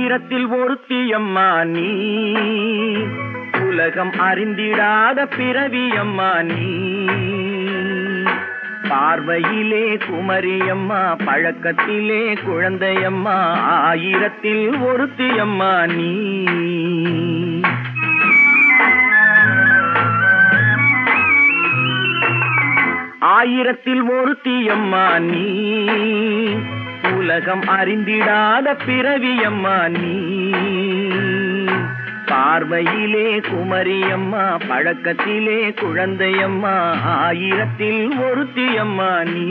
ஆயிரத்தில் ஒருத்தியம்மா நீ உலகம் அறிந்திடாத பிறவியம்மா நீ பார்வையிலே குமரியம்மா பழக்கத்திலே குழந்தையம்மா ஆயிரத்தில் ஒருத்தியம்மா நீ ஆயிரத்தில் ஒருத்தியம்மா நீ உலகம் அறிந்திடாத பிறவியம்மா நீ பார்வையிலே குமரியம்மா பழக்கத்திலே குழந்தையம்மா ஆயிரத்தில் ஒருத்தியம்மா நீ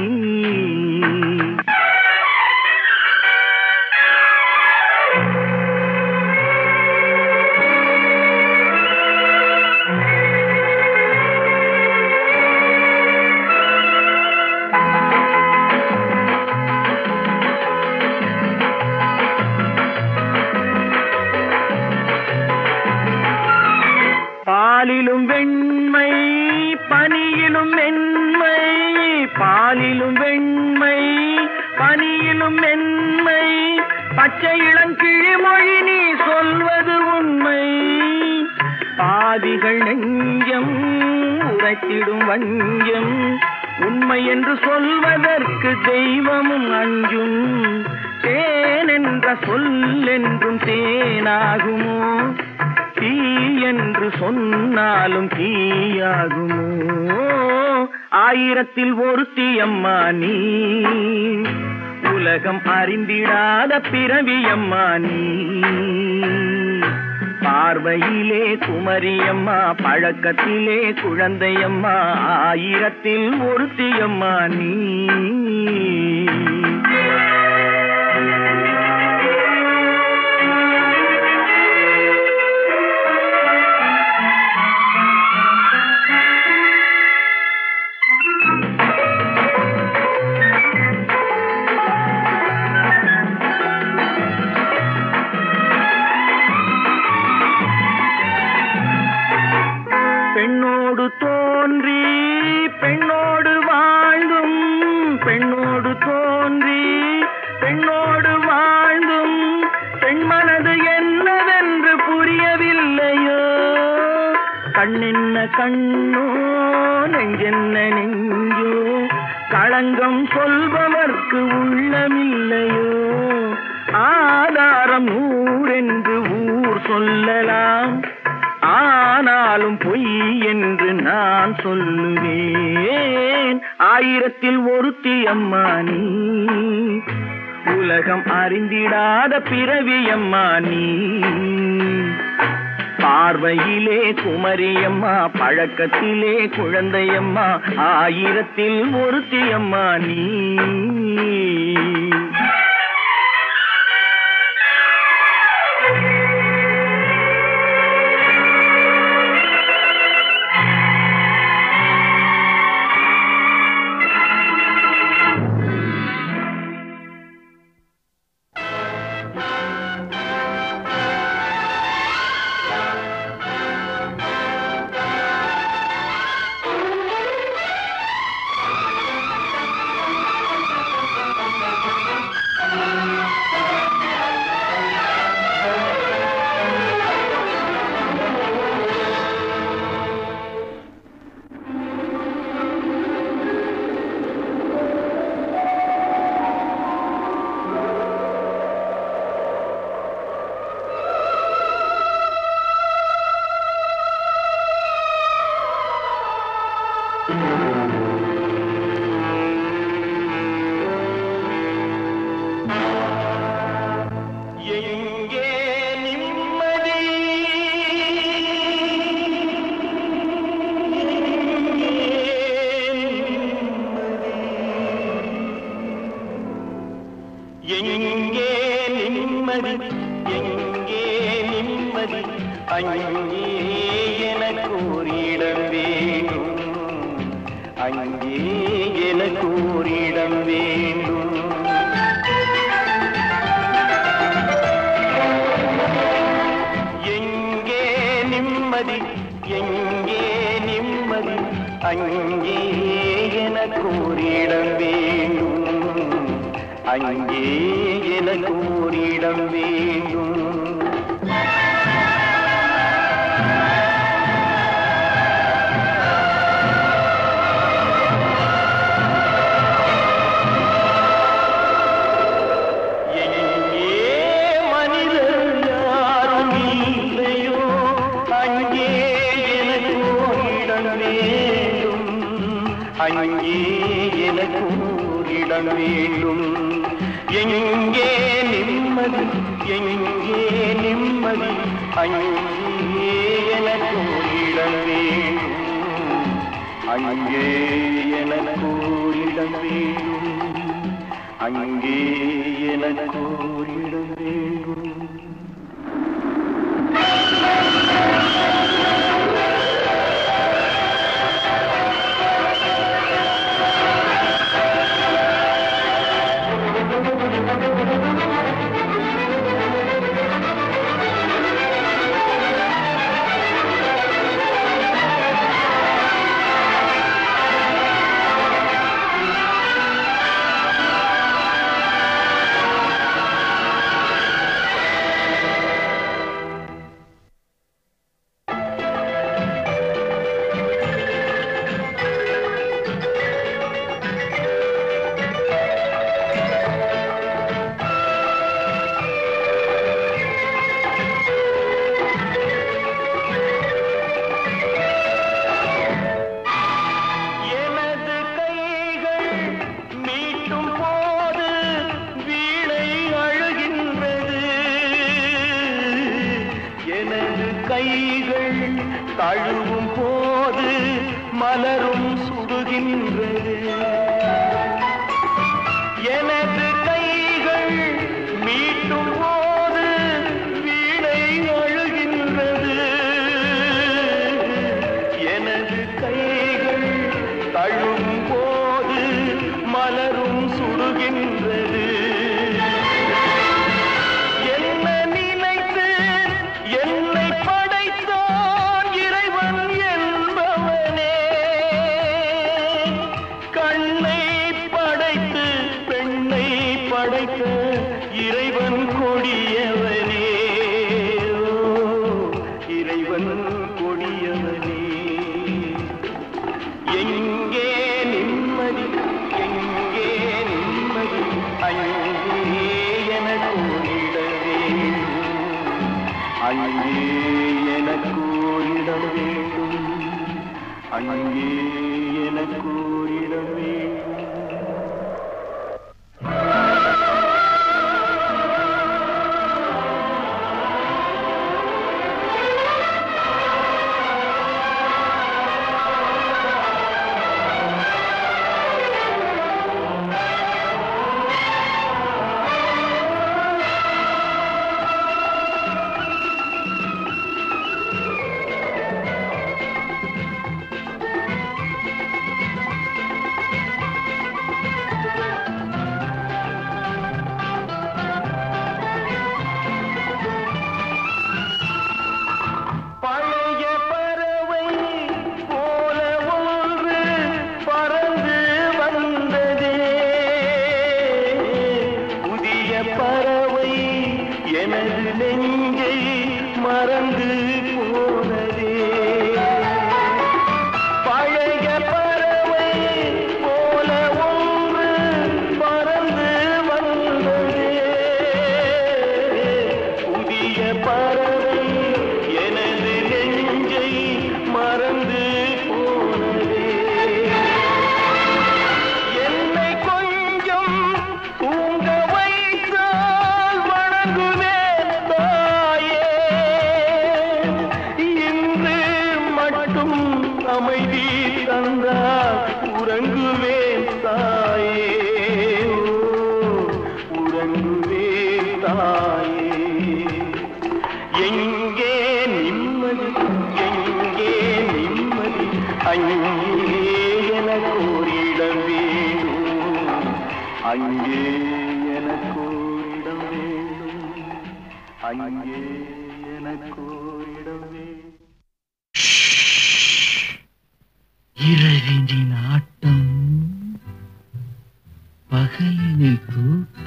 பாலிலும் வெண்மை பனியிலும் மென்மை பாலிலும் வெண்மை பனியிலும் மென்மை பச்சை இளங்கிழிமொழி நீ சொல்வது உண்மை பாதிகள் நெஞ்சம் உரைத்திடும் வஞ்சம் உண்மை என்று சொல்வதற்கு தெய்வமும் அஞ்சும் தேன் என்ற சொல் என்றும் தேனாகுமோ தீ என்று சொன்னாலும் தீயாகுமோ ஆயிரத்தில் ஒருத்தி அம்மா நீ உலகம் அறிந்திடாத பிறவியம்மா நீ பார்வையிலே குமரியம்மா பழக்கத்திலே குழந்தையம்மா ஆயிரத்தில் ஒருத்தியம்மா நீ பெண்ணோடு தோன்றி பெண்ணோடு வாழ்ந்தும் பெண்ணோடு தோன்றி பெண்ணோடு வாழ்ந்தும் பெண்மனது என்னவென்று புரியவில்லையோ கண்ணென்ன கண்ணோ நெஞ்சென்ன நெஞ்சோ களங்கம் சொல்பவர்க்கு உள்ளமில்லையோ ஆதாரம் நூறென்று ஊர் சொல்லலாம் ஆனாலும் பொய் என்று நான் சொல்லுவேன் ஆயிரத்தில் ஒருத்தி அம்மா நீ உலகம் அறிந்திடாத பிறவி அம்மா நீ பார்வையிலே குமரியம்மா பழக்கத்திலே குழந்தையம்மா ஆயிரத்தில் ஒருத்தி அம்மா நீ எங்கே நிம்மதி எங்கே நிம்மதி எங்கே நிம்மதி அங்கே எனக்கு ஒரு இடம் வேணும் அங்கே எனக்கு ஒரு இடம் வேண்டும் எங்கே நிம்மதி எங்கே நிம்மதி அங்கே எனக்கு ஒரு இடம் வேண்டும் அங்கே எனக்கு ஓரிடம் வேண்டும் எங்கே மனிதர் யாரும் இல்லையோ அங்கே எனக்கு ஓரிடம் வேண்டும் அங்கே எனக்கு ஓரிடம் வேண்டும் எங்கே நிம்மதி எங்கே நிம்மதி அங்கே எனக்கு ஓரிடம் வேண்டும் அங்கே எனக்கு ஓரிடம் வேண்டும் அங்கே எனக்கு ஓரிடம் வேண்டும் எனது கைகள் மீட்டும் போது வீணை அழுகின்றது எனது கைகள் தழுவும் போது மலரும் சுடுகின்றது எனது கைகள் மீட்டும் போது வீணை அழுகின்றது எனது கைகள் தழும் போது மலரும் சுடுகின்றது என்ன நினைத்து என்னை படைத்தான் இறைவன் என்பவனே கண்ணை படைத்து பெண்ணை படைத்த இறைவன் கொடியவனே ஓ, இறைவன் கொடியவனே எங்கே நிம்மதி எங்கே நிம்மதி அங்கே எனக்கு ஓரிட வேண்டும் அங்கே எனக்கு ஓரிட வேண்டும் அங்கே எனக்கு ஓரிட வேண்டும் பழைய பறவை போல ஒன்று பறந்து வந்ததே புதிய பறவை எனது நெஞ்சை மறந்து போனதே பழைய பறவை போல ஒன்று பறந்து வந்ததே புதிய பறவை எனது நெஞ்சை மறந்து போனதே என்னை கொஞ்சம் தூங்க வைத்தால் வணங்குவேன் தாயே இன்று மட்டும் அமைதி தந்தால் உறங்குவேன் தாயே ஓ, உறங்குவேன் தாயே எங்கே நிம்மதி எங்கே நிம்மதி அங்கே எனக்கு ஓரிடம் வேண்டும் அங்கே எனக்கு ஓரிடம் வேண்டும் அங்கே எனக்கு ஓரிடம் வேண்டும் இரவினின் ஆட்டம் பகலினில் தூக்கம்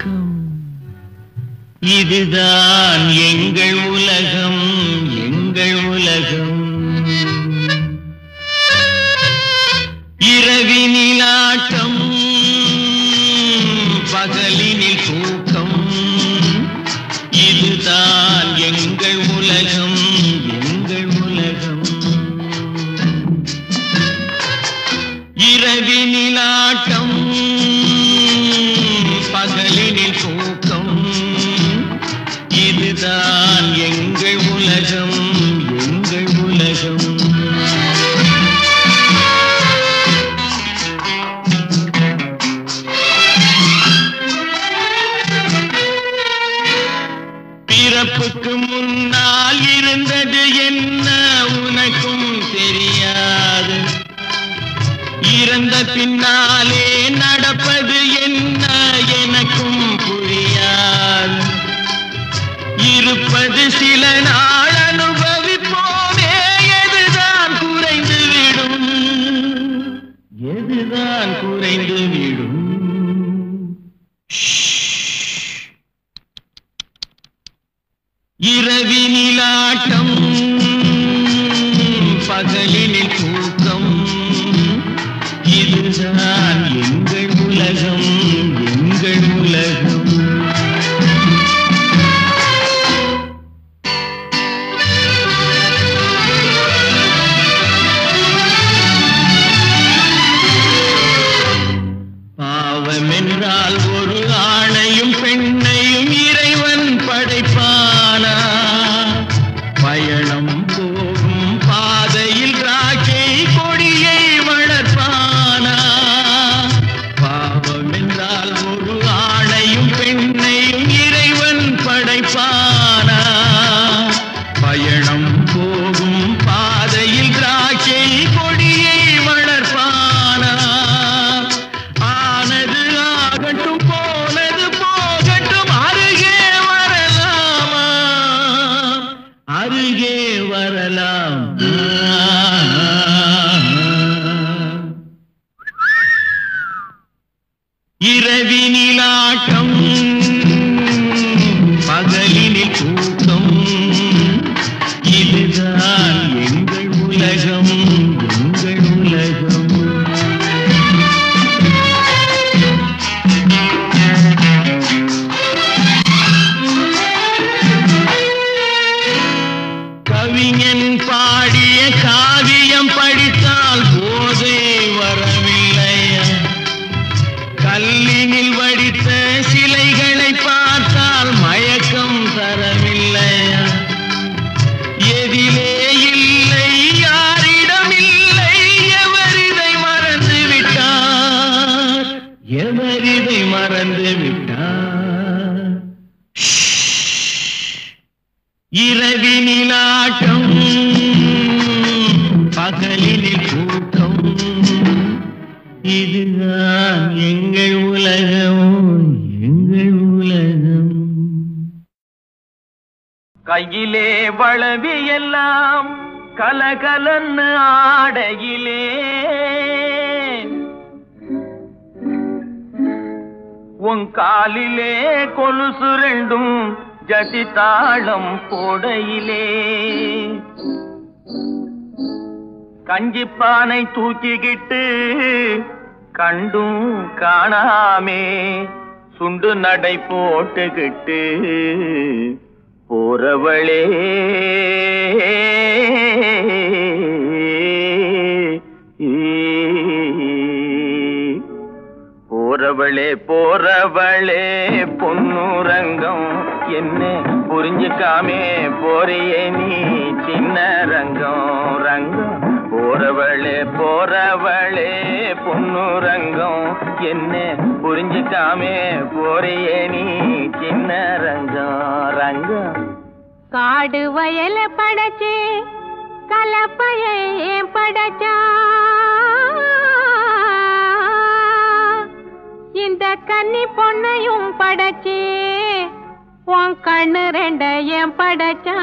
இதுதான் எங்கள் உலகம் எங்கள் உலகம் இரவினில் ஆட்டம் பகலினில் தூக்கம் இதுதான் எங்கள் உலகம் எங்கள் உலகம் இரவினில் ஆட்டம் பகலினில் தூக்கம் இதுதான் எங்கள் உலகம் எங்கள் உலகம் பிறப்புக்கு முன்னால் இருந்தது என்ன உனக்கும் தெரியாது இறந்த பின்னாலே நடப்பது என்ன எனக்கும் புரியாது இருப்பது சில நாள் அனுபவிப்போமே எதுதான் குறைந்து விடும் எதுதான் குறைந்து விடும் இரவினிலாட்டம் பகலினில் தூக்கம் இதுதான் எங்கள் உலகம் எங்கள் உலகம் பாவம் என்றால் ஒரு ஆணையும் பெண்ணையும் இறைவன் படைப்பானா பயணம் போகும் பாதையில் ராக்கை கொடியை வளர்ப்பானா பாவம் என்றால் ஒரு ஆணையும் பெண்ணையும் இறைவன் படைப்பானா பயணம் போகும் பாதையில் திராட்சை கொடியை வளர்ப்பானா ஆனது ஆகட்டும் போனது போகட்டும் அருகே வரலாமா அருகே வரலாம் இரவினிலாட்டம் பகலினில் தூக்கம் இதுதான் எங்கள் உலகம் எங்கள் உலகம் கவிஞன் பாடிய காவியம் படித்தால் போதை வரவில்லையா கல்லினில் வடித்த சிலைகளை பார்த்தால் மயக்கம் தரவில்லையா எதிலே இல்லை யாரிடம் இல்லை எவரிதை மறந்து விட்டார் எவரிதை மறந்து விட்டார் இரவினிலாட்டம் பகலினில் தூக்கம் இதுதான் எங்கள் உலகம் எங்கள் உலகம் கையிலே வளவி எல்லாம் கலகலன்னு ஆடையிலே உன் காலிலே கொலுசு ரெண்டும் ஜதி தாளம் போடையிலே கஞ்சிப்பானை தூக்கிக்கிட்டு கண்டும் காணாமே சுண்டு நடை போட்டுக்கிட்டு போறவளே போறவளே போறவளே பொன்னுரங்கம் என்ன புரிஞ்சுக்காமே போறியே நீ சின்ன ரங்கம் ரங்கம் போறவளே போறவளே பொன்னுரங்கம் என்ன புரிஞ்சுக்காமே போறியே நீ சின்ன ரங்கம் ரங்கம் காடு வயல படைச்சு கலப்பைய ஏன் படைச்சா இந்த கன்னி பொண்ணையும் படைச்சு உன் கண்ணு ரெண்ட ஏன் படைச்சா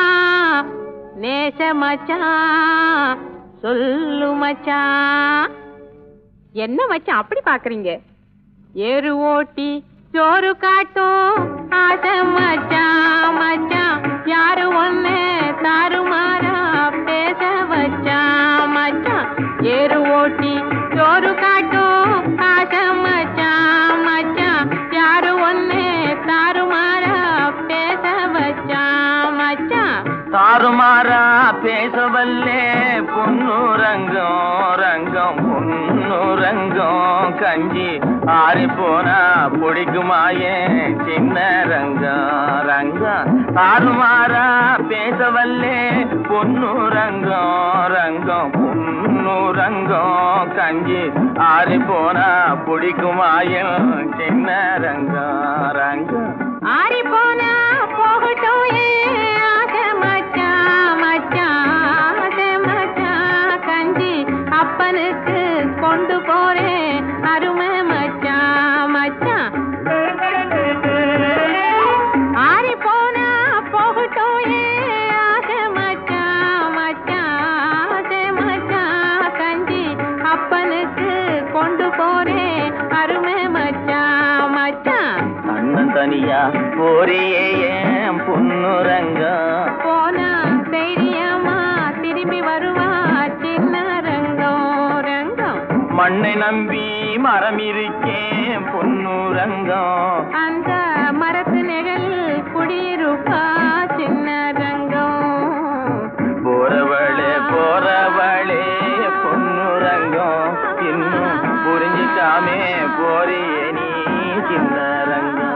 நேச மச்சான் சொல்லு மச்சான் என்ன மச்சான் அப்படி பாக்குறீங்க ஏறு ஓட்டி சோறு காட்டும் ஆசை மச்சான் மச்சான் யாரு ஒண்ணு தாறுமாறா பேச வச்சான் மச்சான் ஏறு ஓட்டி சோறு காட்டும் ஆசை மச்சான் மச்சான் யாரு ஒண்ணு தாறுமாறா பேச வச்சான் மச்சான் தாறுமாறா பேசவல்லே பொண்ணு ரங்கம் ரங்கம் பொண்ணு ரங்கம் கஞ்சி ஆறி போனா பிடிக்குமாயே சின்ன ரங்கம் ரங்கம் தாறுமாறா பேசவல்லே பொண்ணு ரங்கம் ரங்கம் பொண்ணு ரங்கம் கஞ்சி ஆறி போனா பிடிக்குமாயே சின்ன ரங்கம் ரங்கம் ஆறி போனா போகட்டும் ஏன் ஆசை மச்சான் மச்சான் ஆசை மச்சான் கஞ்சி அப்பனுக்கு கொண்டு போறேன் அருமை மச்சான் மச்சான் ஆறி போனா போகட்டும் ஏன் ஆசை மச்சான் மச்சான் ஆசை மச்சான் கஞ்சி அப்பனுக்கு கொண்டு போறேன் அருமை மச்சான் மச்சான் அண்ணன் தனியா போறியே ஏன் பொண்ணுரங்கம் போனா தைரியமா திரும்பி வருவா சின்ன ரங்கம் ரங்கம் மண்ணை நம்பி மரம் இருக்கேன் பொண்ணுரங்கம் அந்த மரத்து நிழல் குடியிருப்பா சின்ன ரங்கம் போறவளே போறவளே பொண்ணுரங்கம் இன்னும் புரிஞ்சிக்காமே போறியே நீ சின்ன ரங்கம்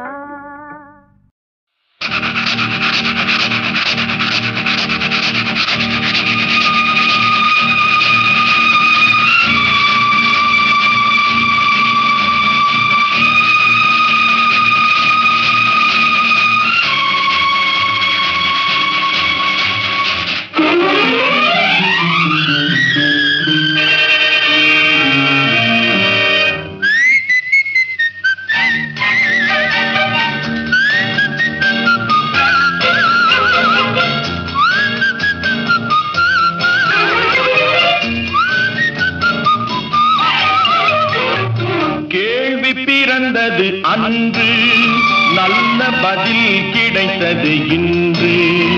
கேள்வி பிறந்தது அன்று நல்ல பதில் கிடைத்தது இன்று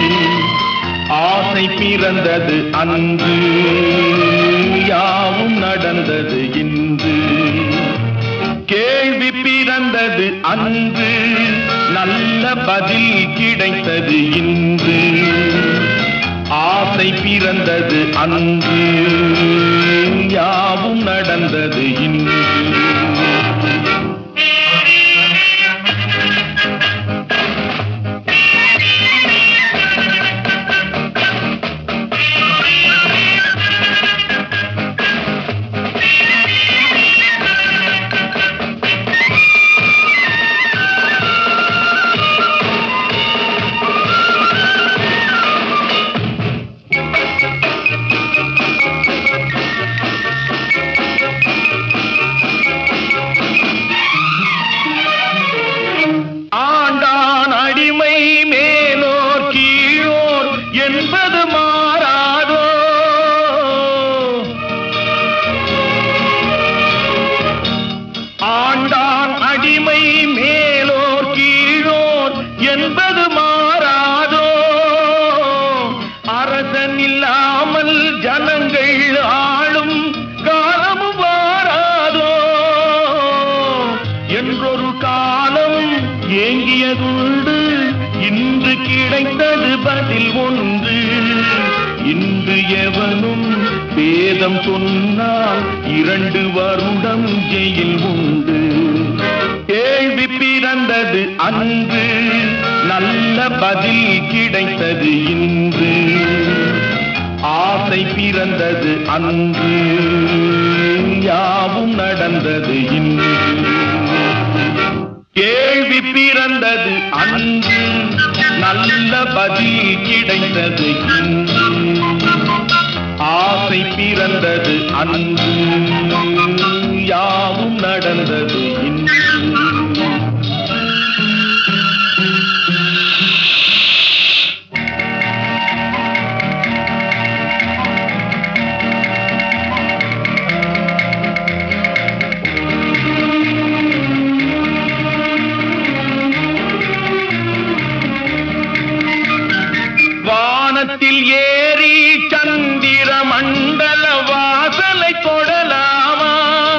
ஆசை பிறந்தது அன்று யாவும் நடந்தது இன்று கேள்வி பிறந்தது அன்று நல்ல பதில் கிடைத்தது இன்று ஆசை பிறந்தது அன்று யாவும் நடந்தது இன்று ஆண்டான் அடிமை மேலோர் கீழோர் என்பது மாறாதோ ஆண்டான் அடிமை மேலோர் கீழோர் என்பது மாறாதோ அரசன் இல்லாமல் ஜனங்கள் ஆளும் காலமும் வாராதோ என்றொரு காலம் ஏங்கியதுண்டு இன்று கிடைத்தது பதில் ஒன்று இன்று எவனும் வேதம் சொன்னால் இரண்டு வருடம் ஜெயில் உண்டு கேள்வி பிறந்தது அன்று நல்ல பதில் கிடைத்தது இன்று ஆசை பிறந்தது அன்று யாவும் நடந்தது இன்று கேள்வி பிறந்தது அன்று நல்ல பதில் கிடைத்தது இன்று ஆசை பிறந்தது அன்று யாவும் நடந்தது இன்று ஏறி சந்திர மண்டல வாசலை தொடலாமா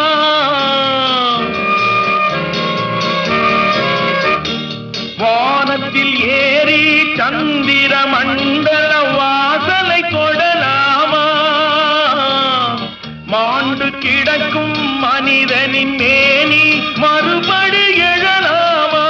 வானத்தில் ஏறி சந்திர மண்டல வாசலை தொடலாமா மாண்டு கிடக்கும் மனிதனின் மேனி மறுபடி எழலாமா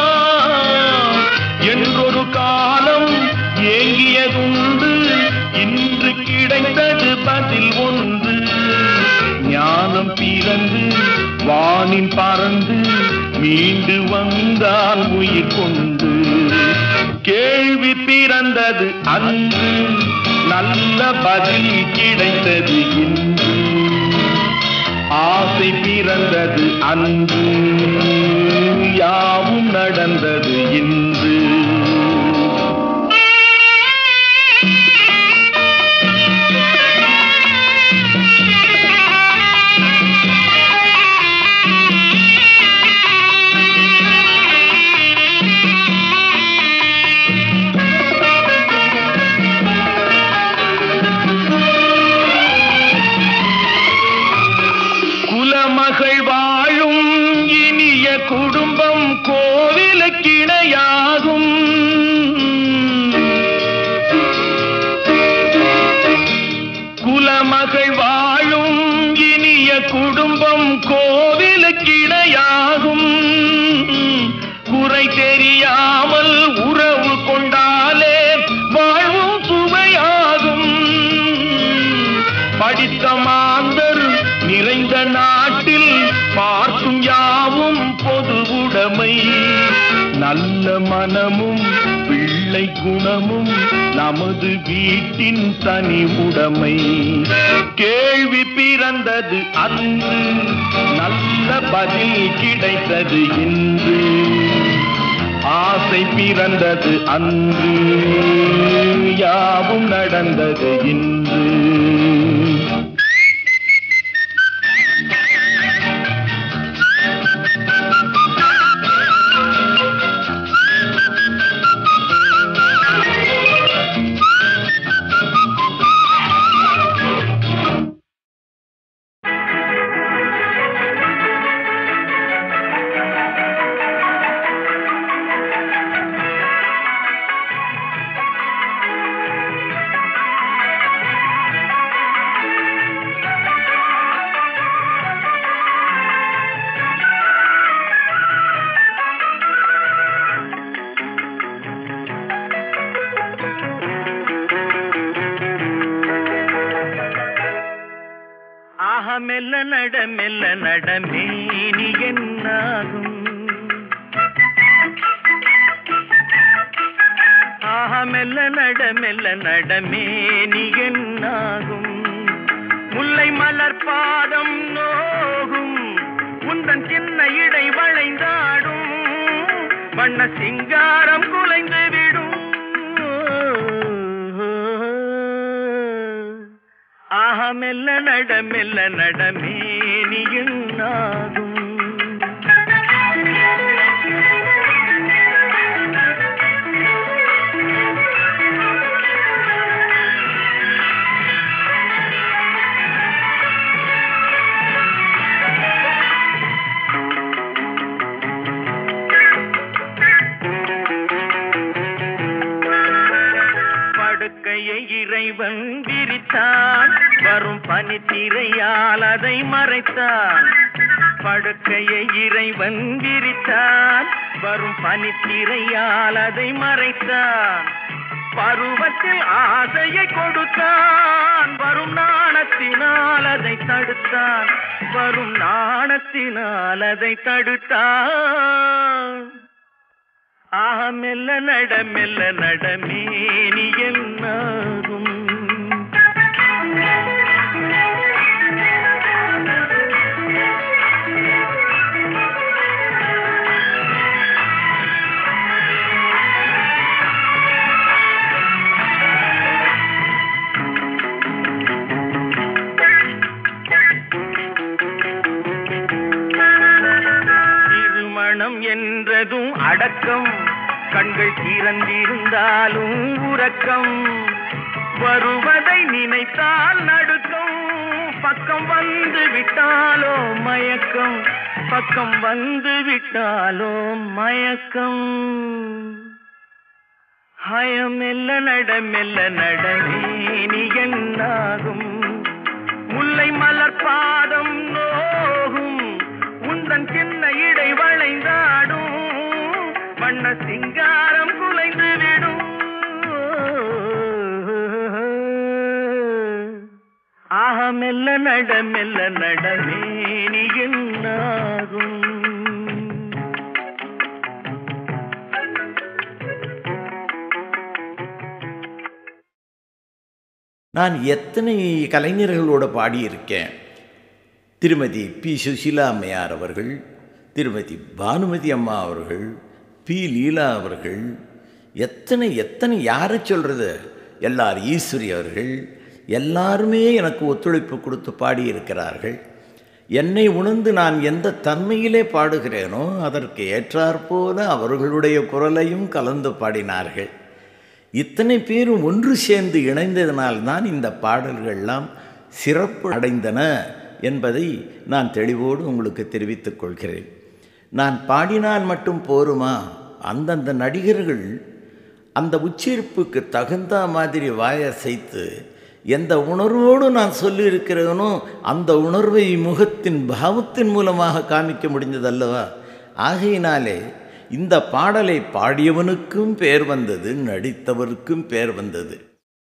என்றொரு காலம் ஏங்கியதுண்டு இன்று கிடைத்தது பதில் ஒன்று ஞானம் பிறந்து வானில் பறந்து மீண்டு வந்தான் உயிர் கொண்டு கேள்வி பிறந்தது அன்று நல்ல பதில் கிடைத்தது இன்று ஆசை பிறந்தது அன்று யாவும் நடந்தது இன்று குலமகள் வாழும் இனிய குடும்பம் கோவிலுக்கிணையாகும் குலமகள் வாழும் இனிய குடும்பம் கோவிலுக்கிணையாகும் குறை தெரியாமல் உறவு கொண்டாலே வாழ்வும் சுவையாகும் படித்த மாந்தர் நிறைந்த நாட்டில் பார்க்கும் யாவும் பொது உடைமை நல்ல மனமும் பிள்ளை குணமும் நமது வீட்டின் தனி உடைமை கேள்வி பிறந்தது அன்று நல்ல பதில் கிடைத்தது இன்று ஆசை பிறந்தது அன்று யாவும் நடந்தது இன்று ஆக மெல்ல நட மெல்ல நடமே நீ என்னாகும் ஆக மெல்ல நட மெல்ல நடமே நீ என்னாகும் முல்லை மலர் பாதம் நோகும் உந்தன் சின்ன இடை வளைந்தாடும் வண்ண சிங்காரம் குலைந்து விடும் ஆஹா மெல்ல நட மெல்ல நடமே நீயுன்னாகும் படுக்கையை இறைவன் விரித்தான் வரும் பனித்திரையால் அதை மறைத்தான் படுக்கையை இறைவன் விரித்தான் வரும் பனித்திரையால் அதை மறைத்தான் பருவத்தில் ஆசையை கொடுத்தான் வரும் நாணத்தினால் அதை தடுத்தான் வரும் நாணத்தினால் அதை தடுத்தான் ஆக மெல்ல நட மெல்ல நடமேனி என்னாகும் திருமணம் என்றதும் அடக்கம் கண்கள் திறந்திருந்தாலும் உறக்கம் வருவதை நினைத்தால் நடுக்கம் பக்கம் வந்து விட்டாலோ மயக்கம் பக்கம் வந்து விட்டாலோ மயக்கம் ஹயம் மெல்ல நட மெல்ல நடமே நீ என்னாகும் முல்லை மலர் பாதம் நோகும் உந்தன் சின்ன இடை வளைந்தாடும் வண்ண சிங்காரம் குலைந்து விடும் ஆக மெல்ல நட மெல்ல நடமே நீ என்னாகும் நான் எத்தனை கலைஞர்களோட பாடியிருக்கேன் திருமதி பி சுஷீலா அம்மையார் அவர்கள் திருமதி பானுமதி அம்மா அவர்கள் பி லீலா அவர்கள் எத்தனை எத்தனை யாரை சொல்கிறது எல்லார் ஈஸ்வரி அவர்கள் எல்லாருமே எனக்கு ஒத்துழைப்பு கொடுத்து பாடியிருக்கிறார்கள் என்னை உணர்ந்து நான் எந்த தன்மையிலே பாடுகிறேனோ அதற்கு ஏற்றாற்போல அவர்களுடைய குரலையும் கலந்து பாடினார்கள் இத்தனை பேரும் ஒன்று சேர்ந்து இணைந்ததனால்தான் இந்த பாடல்கள்லாம் சிறப்பு அடைந்தன என்பதை நான் தெளிவோடு உங்களுக்கு தெரிவித்துக் கொள்கிறேன் நான் பாடினால் மட்டும் போருமா அந்தந்த நடிகர்கள் அந்த உச்சரிப்புக்கு தகுந்த மாதிரி வாயசைத்து எந்த உணர்வோடு நான் சொல்லியிருக்கிறேனோ அந்த உணர்வை முகத்தின் பாவத்தின் மூலமாக காமிக்க முடிந்ததல்லவா ஆகையினாலே இந்த பாடலை பாடியவனுக்கும் பேர் வந்தது நடித்தவருக்கும் பேர் வந்தது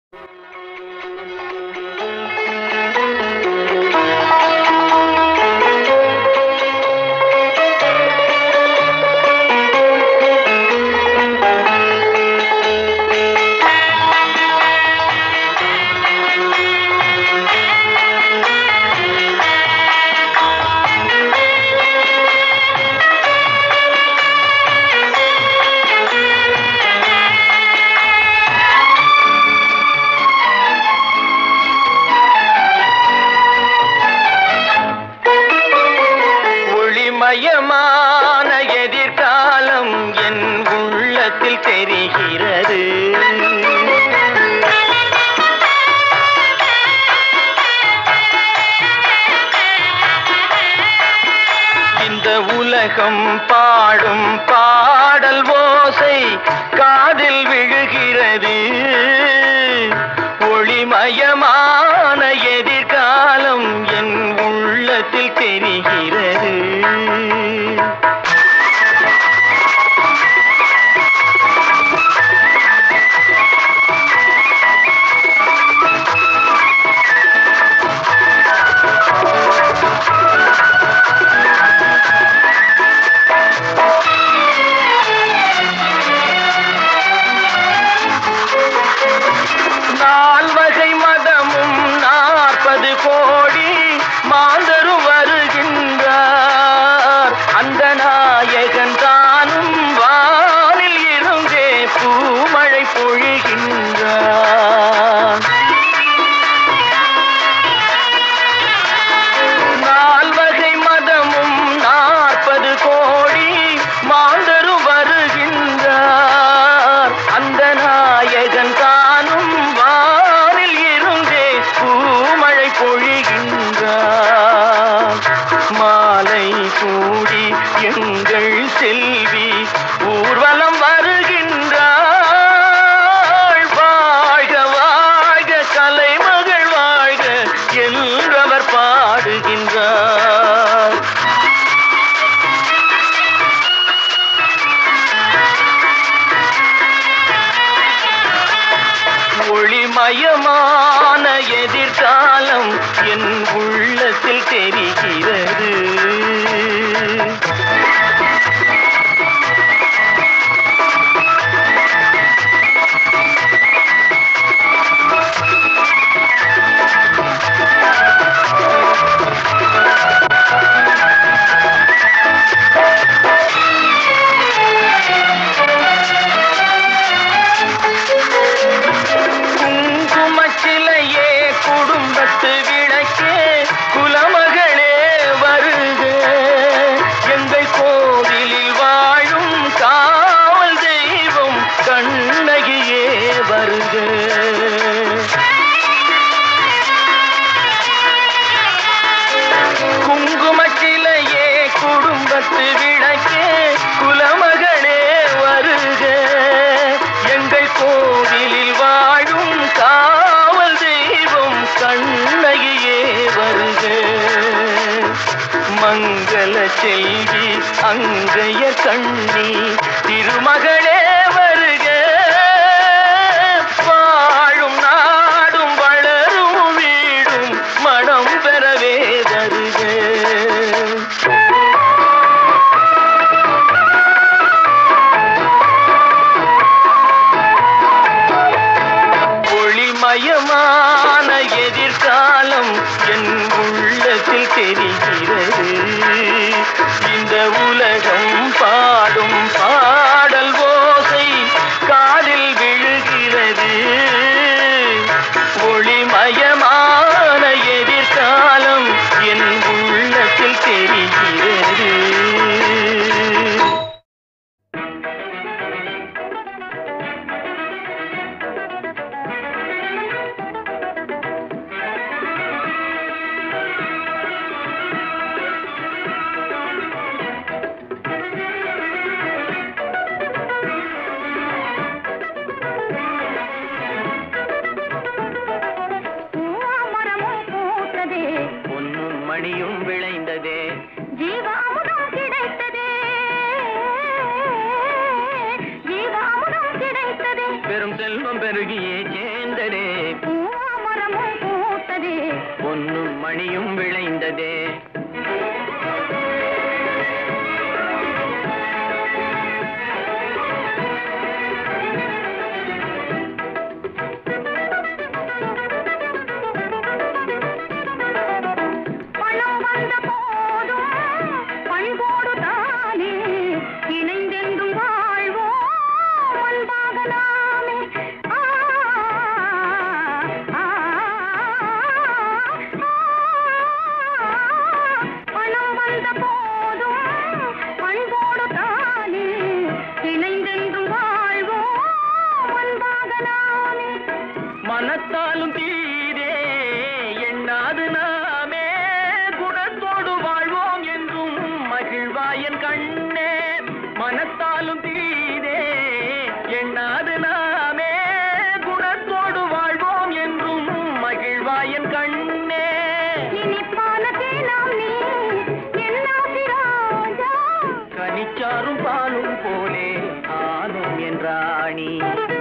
ஒளிமயமான எதிர்காலம் என் உள்ளத்தில் தெரிகிறது இந்த உலகம் பாடும் பாடல் ஓசை காதில் விழுகிறது ஒளிமயமான எதிர்காலம் என் உள்ளத்தில் தெரிகிறது நால்வகை மதமும் நாற்பது கோடி மாந்தரும் வருகின்றார் அந்த நாயகன் தானும் வானில் இருந்தே பூமழை பொழிகின்றார் நால்வகை மதமும் நாற்பது கோடி மாந்தரும் வருகின்றார் அந்த நாயகன் தானும் வானில் இருந்தே பூமழை பொழிகின்றார் மாலை கூடி எங்கள் செல்வி ஊர்வலம் வருகின்றாள் வாழ்க வாழ்க கலைமகள் வாழ்க என்றவர் பாடுகின்றார் ஒளிமயமான எதிர்காலம் என் உள்ளத்தில் தெரிகிறது குங்குமச்சிலையே குடும்பத்து விளக்கே குலமகளே வருக எங்கள் கோவிலில் வாழும் காவல் தெய்வம் கண்ணகியே வருக மங்கள செல்வி அங்கைய கண்ணி திருமகளே வருக வாழும் நாடும் வளரும் வீடும் மனம் பெறவே தருக ஒளிமயமான எதிர்காலம் என் உள்ளத்தில் தெரிகிறது இந்த உலகம் பாடும் பாடல் ஓசை காதில் விழுகிறது ஒளிமயமான எதிர்காலம் என் உள்ளத்தில் தெரிகிறது பூவாமரமும் பூத்ததே பொன்னும் மணியும் விளைந்ததே ஜீவாமுதம் கிடைத்ததே ஜீவாமுதம் கிடைத்ததே பெரும் செல்வம் பெருகியே சேர்ந்ததே பூவாமரமும் பூத்ததே பொன்னும் மணியும் விளைந்ததே பணம் வந்த போதும் பண்போடு தானே இணைந்தென்றும் வாழ்வோம் அன்பாக நாமே ஆ, ஆ, ஆ. பணம் வந்த போதும் பண்போடு தானே இணைந்தென்றும் வாழ்வோம் அன்பாக நாமே மனத்தாலும் தீரே எண்ணாது நாமே குணத்தோடு வாழ்வோம் என்றும் மகிழ்வாயன் கண்ணே மனத்தாலும் தீரே எண்ணாது நாமே குணத்தோடு வாழ்வோம் என்றும் மகிழ்வாயன் கண்ணே இனிப்பான தேனாம் நீ என்னாசி ராஜா கனிச்சாரும் பாலும் போலே ஆனும் என்றாணி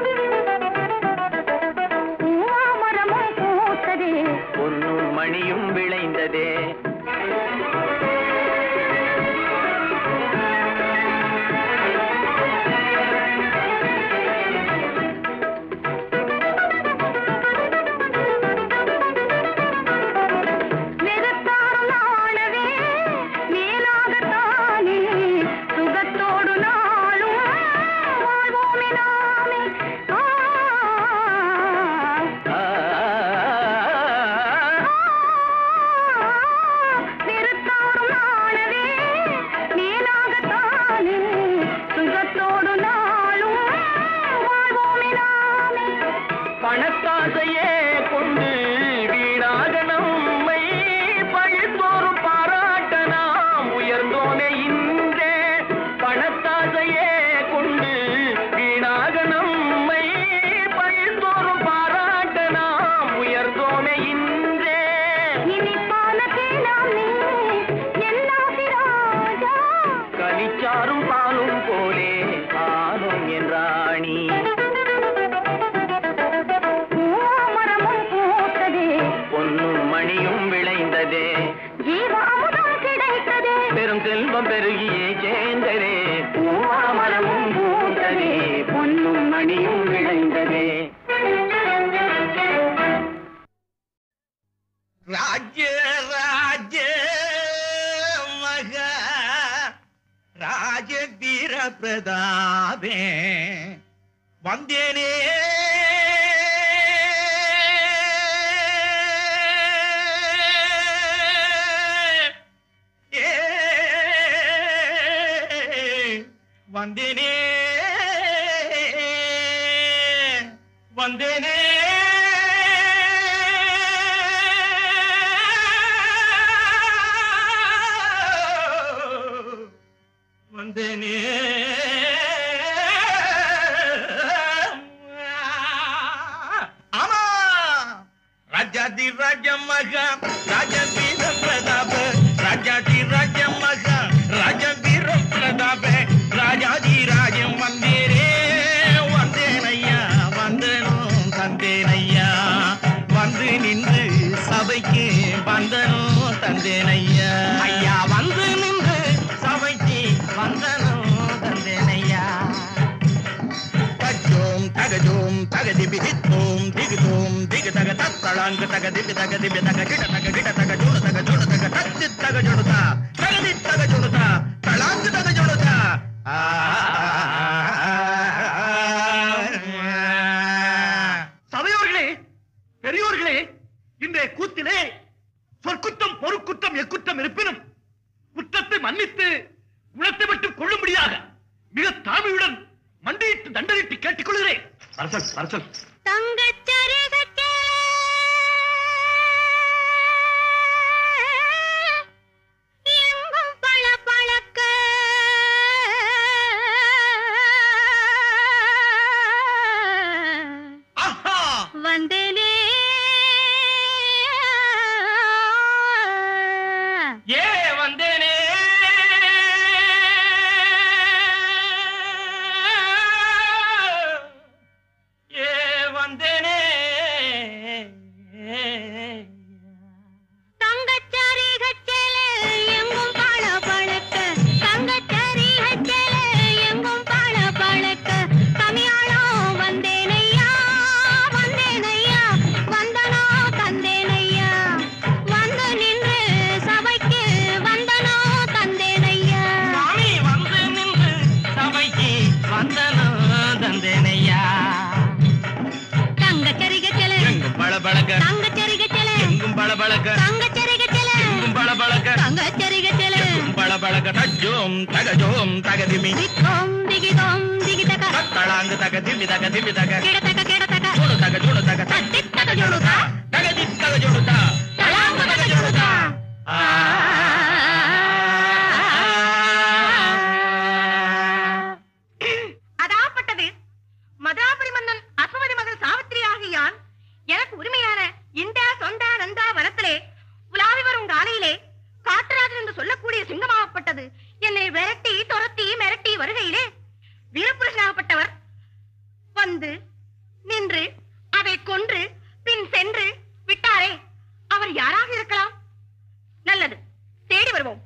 பூவாமரமும் பூத்ததே பொன்னும் மணியும் விளைந்ததே வெறுத்தாரும் நாணவே மேலாகத்தானே சுகத்தோடு நாளும் வாழ்வோமே நாமே ஆ, வெறுத்தாரும் நாணவே மேலாகத்தானே சுகத்தோடு நாளும் வாழ்வோமே நாமே பணத்தாசையே கொண்டு வீணாக நம்மை பழித்தோறும் பாராட்ட நாம் உயர்ந்தோமே இன்றே பணத்தாசையே கொண்டு வீணாக நம்மை பழித்தோறும் பாராட்ட நாம் உயர்ந்தோமே இன்றே இனிப்பான தேனாம் நீ என்னாசி ராஜா கனிச்சாரும் பாலும் போலே ஆனும் என்றாணி பூமரமும் பூத்ததே பொன்னும் மணியும் விளைந்ததே ஜீவாமுதம் கிடைத்ததே பெரும் செல்வம் பெருகியே சேர்ந்ததே பூவாமரமும் பூத்ததே பொன்னும் மணியும் விளைந்ததே ராஜ்ய ராஜ்ய மகா ராஜ வீர பிரதாபே வந்தேனே ஏ வந்தேனே வந்தேனே வந்தேனே ஆமா ராஜாதி ராஜ மகா ராஜாதி பிரதாப ராஜாதி ராஜ சபைக்கு வந்தனோ தந்தேன் ஐயா ஐயா வந்து நின்று சபைக்கு வந்தனோ தந்தேன் ஐயா தஜோம் தகஜோம் தகதி பிகித்தோம் திகிதோம் திகு தக தத்தளாங்கு தக திபி தக திபி தக கிட தக கிட தக ஜோடு தக ஜோடு தக தத்தி தக ஜோடுதா தகதி தக ஜோடுதா தளாங்கு தக ஜோடுதா சபையோர்களே பெரியோர்களே இன்றைய கூத்திலே சொற்குற்றம் பொறுக்குற்றம் எக்குற்றம் இருப்பினும் குற்றத்தை மன்னித்து குணத்தை மட்டும் கொள்ளும்படியாக மிக தாழ்மையுடன் மண்டியிட்டு தண்டனிட்டு கேட்டுக்கொள்கிறேன் அரசன் அரசன் தங்கச் சரிகச்சே எங்கும் பளபளக்க ஆஹா வந்தேனே ஏ வந்தேனே ஏ வந்தேனே தங்கச் சரிகச்சேலே எங்கும் பளபளக்க தங்கச் சரிகச்சேலே எங்கும் பளபளக்க தமிழாளம் வந்தேனையா வந்தேனையா வந்தனோ தந்தேனையா வந்து நின்று சபைக்கு வந்தனோ தந்தேனையா சாமி வந்து நின்று சபைக்கு வந்தனோ தந்தேனையா தங்கச் சரிகச்சேலே எங்கும் பளபளக்க தங்கச் சரிகச்சேலே எங்கும் பளபளக்க தங்கச் சரிகச்சேலே எங்கும் பளபளக்க தங்கச் சரிகச்சேலே எங்கும் பளபளக்க தஜோம் தகஜோம் தகதிமி தித்தோம் திகிதோம் திகிதக தளாங்கு தகதிமி தகதிமி தக கிடதக கிடதக ஜோடு தக ஜோடு தக தட்டி தக ஜோடுதா தகதி தக ஜோடுதா தலாங்கு தக ஜோடுதா அதாப்பட்டது மதுராபுரி மன்னன் அசுமதி மகள் சாவித்திரி ஆகியான் எனக்கு உரிமையான இந்தா சொந்தா நந்தா வனத்திலே உலாவி வரும் காலையிலே காட்டுராஜன் என்று சொல்லக்கூடிய சிங்கமாகப்பட்டது என்னை விரட்டி துரத்தி மிரட்டி வருகையிலே வீரபுருஷனாகப்பட்டவர் வந்து நின்று அதை கொன்று பின் சென்று விட்டாரே அவர் யாராக இருக்கலாம் நல்லது தேடி வருவோம்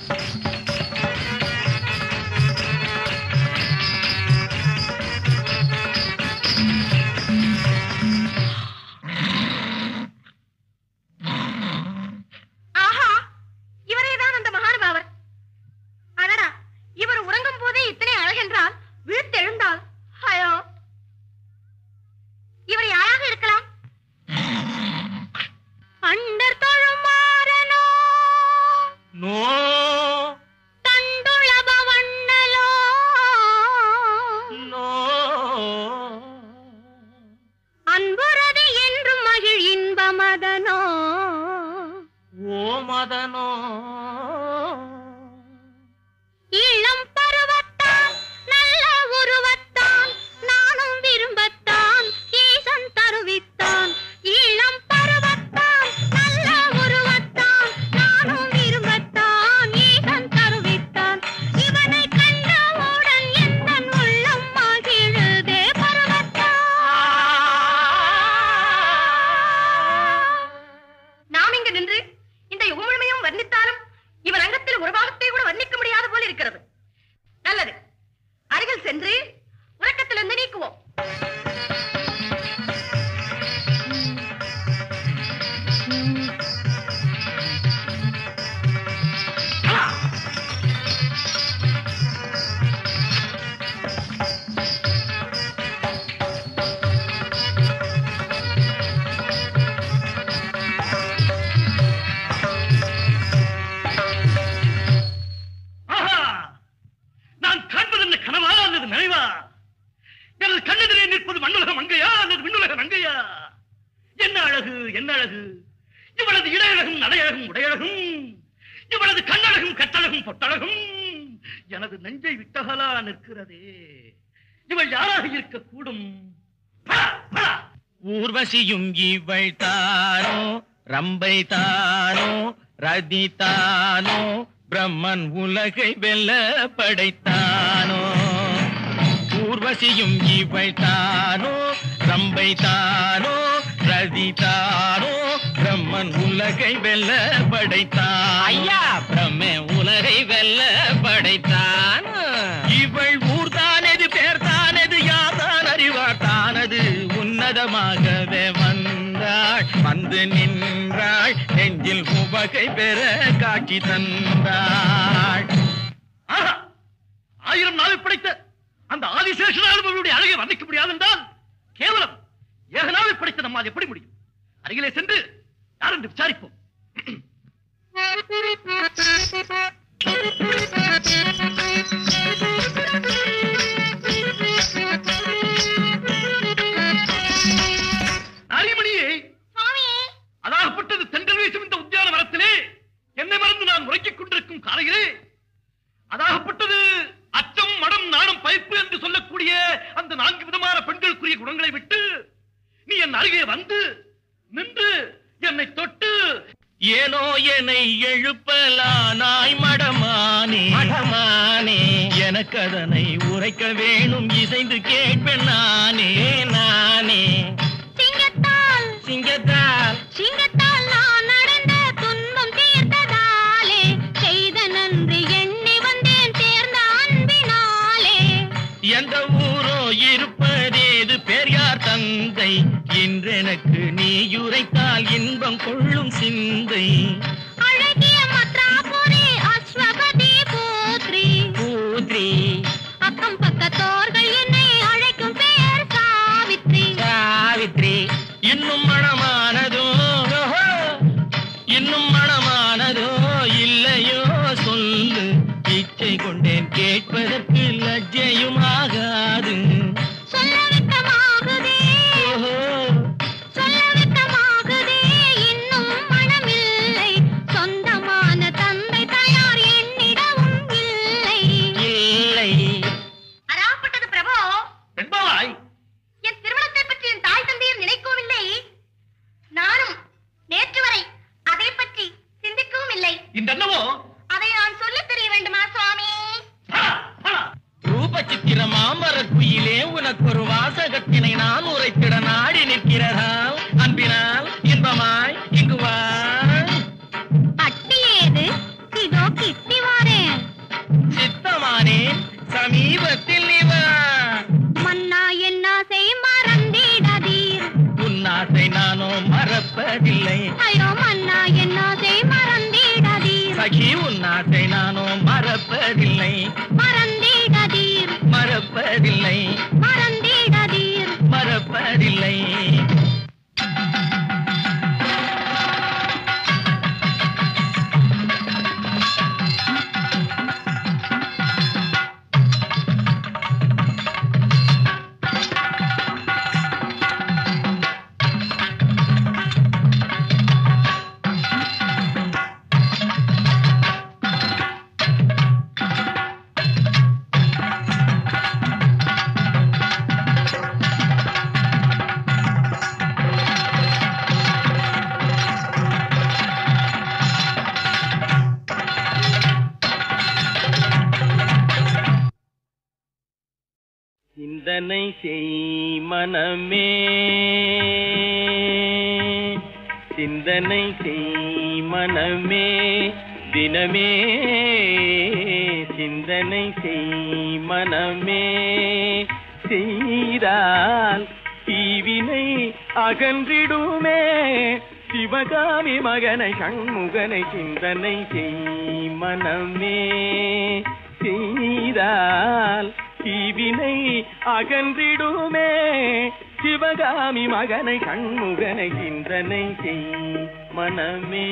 ஆஹா இவரேதான் அந்த மகானுபாவர் அடடா இவர் உறங்கும் போதே இத்தனை அழகென்றால் விழித்தெழுந்தால் ஹயோ இவர் யாராக இருக்கலாம் அண்டர் தொழுமாறனோ நோ தண்டுளப வண்ணலோ நோ அன்புறது என்றும் மகிழ் இன்பமதனோ ஓ மதனோ இளம் பருவத்தான் நல்ல உருவத்தான் நானும் விரும்பத்தான் ஈசன் தருவித்தான் இளம் பருவத்தான் நல்ல உருவத்தான் நானும் விரும்பத்தான் ஈசன் தருவித்தான் இவனை கண்டவுடன் எந்தன் உள்ளம் மகிழுதே பருவத்தான் நாம் இங்கு நின்று இந்த யுகமுழுமையும் வர்ணித்தாலும் இவர் அங்கத்தில் ஒரு பாகத்தை கூட வர்ணிக்க முடியாத போல் இருக்கிறது நல்லது அருகில் சென்று உறக்கத்திலிருந்து நீக்குவோம் ஆஹா நான் காண்பது என்ன கனவா அல்லது நினைவா எனது கண்ணெதிரே நிற்பது மண்ணுலக மங்கையா அல்லது விண்ணுலக மங்கையா என்ன அழகு என்ன அழகு இவளது இடையழகும் நடையழகும் உடையழகும் இவளது கண்ணழகும் கட்டழகும் பொட்டழகும் எனது நெஞ்சை விட்டகலா நிற்கிறதே இவள் யாராக இருக்கக்கூடும் பலா, பலா. ஊர்வசியும் இவள் தானோ ரம்பை தானோ ரதி தானோ பிரம்மன் உலகை வெல்ல படைத்தானோ ஊர்வசியும் இவள் தானோ ரம்பை தானோ ரதி தானோ பிரம்மன் அவன் உலகை வெல்ல படைத்தான் ஐயா பிரம்மே உலகை வெல்ல படைத்தான் இவள் ஊர்தானது பேர் தானது யார்தான் அறிவார் தானது உன்னதமாகவே வந்தாள் வந்து நின்றாள் நெஞ்சில் உவகை பெற காட்சி தந்தாள் ஆஹா! ஆயிரம் நாள் படைத்த அந்த ஆதிசேஷனாலும் அவருடைய அழகை வர்ணிக்க முடியாது என்றால் கேவலம் ஏகனாவை படைத்த நம்மால் எப்படி முடியும் அருகிலே சென்று யார் என்று விசாரிப்போம் நாரிமணியே சுவாமியே அதாகப்பட்டது தென்றல் வீசும் இந்த உத்தியான மரத்திலே என்னை மறந்து நான் உறங்கிக் கொண்டிருக்கும் காலையிலே அதாகப்பட்டது அச்சம் மடம் நாணம் பைப்பு என்று சொல்லக்கூடிய அந்த நான்கு விதமான பெண்களுக்குரிய குணங்களை விட்டு நீ என் அருகே வந்து நின்று என்னை தொட்டு ஏனோ என்னை எழுப்பலானாய் மடமானே மடமானே எனக்கு அதனை உரைக்க வேணும் இசைந்து கேட்பேன் நானே நானே சிங்கத்தால் சிங்கத்தால் சிங்கத்தால் நான் நடந்த துன்பம் தீர்த்ததாலே செய்த நன்றி எண்ணி வந்தேன் சேர்ந்த அன்பினாலே எந்த ஊரோ இருப்பதேது பெரியார் தந்தை இன்றெனக்கு நீ உரைத்தால் இன்பம் கொள்ளும் சிந்தை அழகிய மத்ராபுரி அஸ்வபதி போத்ரி பூத்ரி அக்கம் பக்கத்தோர்கள் என்னை அழைக்கும் பெயர் சாவித்ரி சாவித்ரி இன்னும் மனமானதோ ஓஹோ, இன்னும் மனமானதோ இல்லையோ சொல்லு இச்சை கொண்டேன் கேட்பதற்கு லஜ்ஜையும் ஆகாது சொல்ல வெட்கமாகுதே ஓஹோ சொல்ல வெட்கமாகுதே இன்னும் மனமில்லை சொந்தமான தந்தை தயார் என்னிடமும் இல்லை இல்லை அராப்பட்டது பிரபு என்பாய் என் திருமணத்தை பற்றி என் தாய் தந்தையர் நினைக்கவில்லை நானும் நேற்று வரை அதை பற்றி சிந்திக்கவும் இல்லை இன்றென்னவோ அதை நான் சொல்லித் தெரிய வேண்டுமா சுவாமி பா, பா. ரூப சித்திர மாமர குயிலே உனக்கு ஒரு வாசகத்தினை நான் உரைத்திட நாடி நிற்கிறதால் அன்பினால் இன்பமாய் இங்கு வா அட்டி ஏது இதோ கிட்டி வாரேன் சித்தமானேன் சமீபத்தில் நீ வா மன்னா என்ன செய் மறந்திடாதீர் உன்னாசை நானோ மறப்பதில்லை ஐயோ மன்னா என்ன செய் மறந்திடாதீர் சகி உன்னாசை நானோ மறப்பதில்லை மறந்திடாதீர் மறப்பதில்லை மறந்திடாதீர் மறப்பதில்லை சிந்தனை செய் மனமே சிந்தனை செய் மனமே தினமே சிந்தனை செய் மனமே செய்தால் தீவினை அகன்றிடுமே சிவகாமி மகனை சண்முகனை சிந்தனை செய் மனமே செய்தால் தீவினை அகன்றிடுமே சிவகாமி மகனை கண்முகனை சிந்தனை செய் மனமே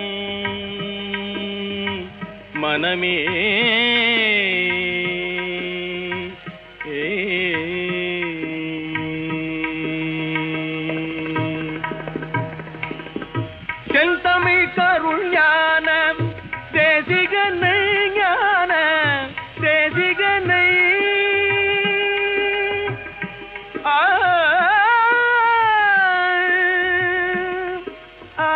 மனமே செந்தமிழ் கருள் ஞான தேசிகனை ஞான தேசிகனை ஆ ஆ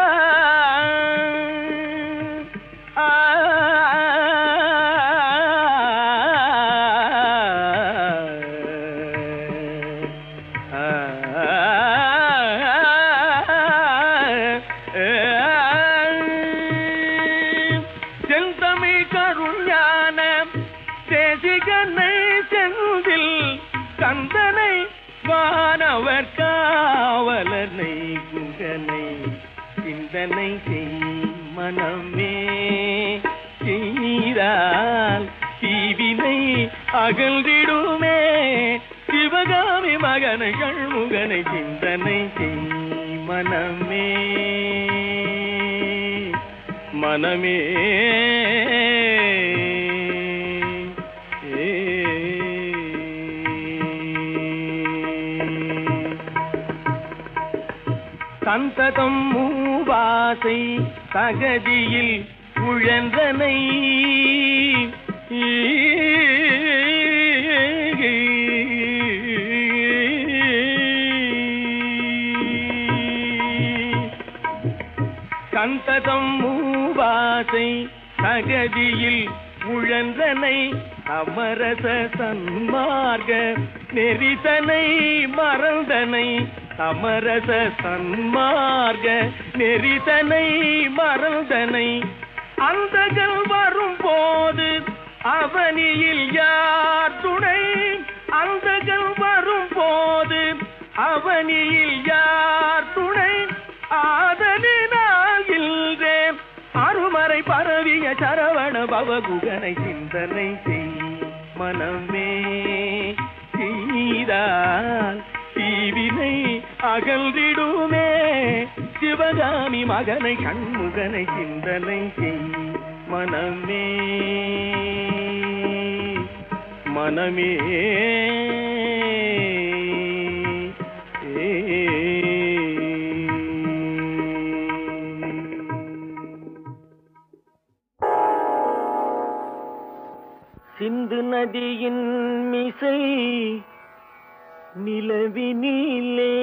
ஆ ஆ சிந்தனை செய் மனமே செய்தால் தீவினை அகன்றிடுமே சிவகாமி மகனை கண்முகனை சிந்தனை செய் மனமே மனமே சந்ததம் மூவாசை தகதியில் உழன்றனை சந்ததம் மூவாசை தகதியில் உழன்றனை அமரச சன்மார்க்க நெறிதனை மறந்தனை அமரச சன்மார்க்க நெறிதனை மறந்தனை அந்தகள் வரும் போது அவனியில் யார் துணை அந்தகள் வரும் போது அவனியில் யார் துணை ஆதலினால் இல்றே அருமறை பரவிய சரவண பவகுகனை சிந்தனை செய் மனமே செய்தால் தீவினை அகன்றிடுமே சிவகாமி மகனை கண்முகனை சிந்தனை செய் மனமே மனமே சிந்து நதியின் மிசை நிலவினிலே